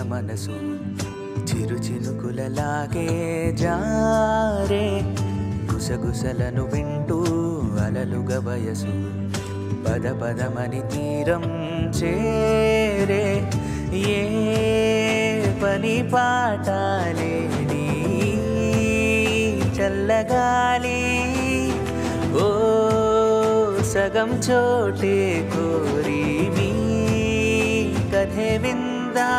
మనసు చిరు చినుకులలాగే జారే గుసగుసలను వింటూ అలలుగ వయసు పద పదమని తీరం చేరే ఏ పని పాటాలేని చల్లగాలి ఓ సగం చోటే కోరి మీ కథే విందా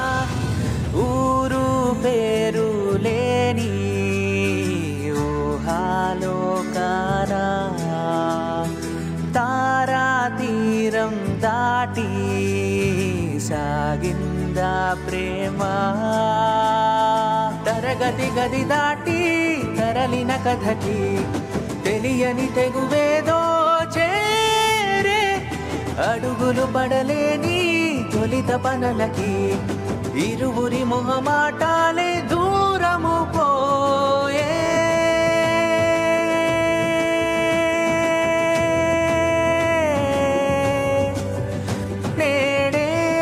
ఊరు పేరు లేని ఊహాలోకానా తారా తీరం దాటి సాగిందా ప్రేమ తరగతి గది దాటి తరలిన కథకి తెలియని తెగువేదో చేరే అడుగులు పడలేని తొలిత పనలకి ఇరువురి మొహమాటాలే దూరము పోయే నేడే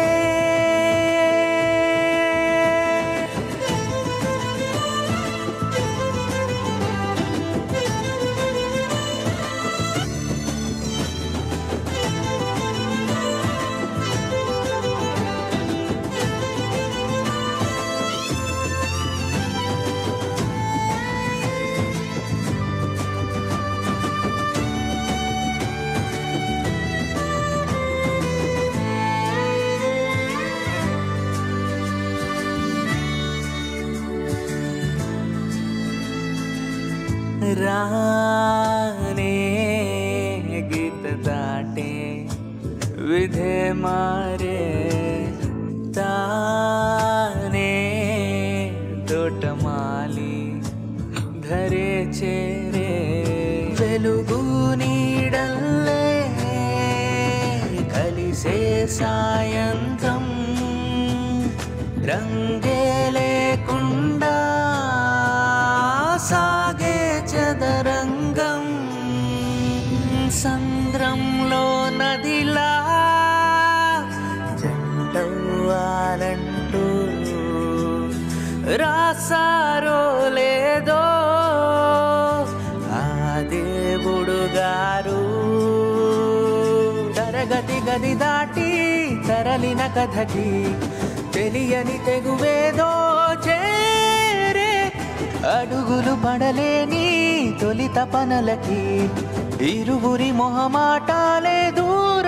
राने गीत दाटे विधे मारे ताने తోటమాలి ధరే చేరే వెలుగు నీడల్లే కలిసే సాయంత్రం రంగే లేకుండా సాగే చదరంగం సంద్రంలో నదిలా జంటవ్వాలంటూ రాసారో లేదో ఆ దేవుడు గారు తరగతి గది దాటి తరలిన కథకి తెలియని తెగువేదో చేరే అడుగులు పడలేని తొలి తపనలకి ఇరువురి మొహమాటాలే దూర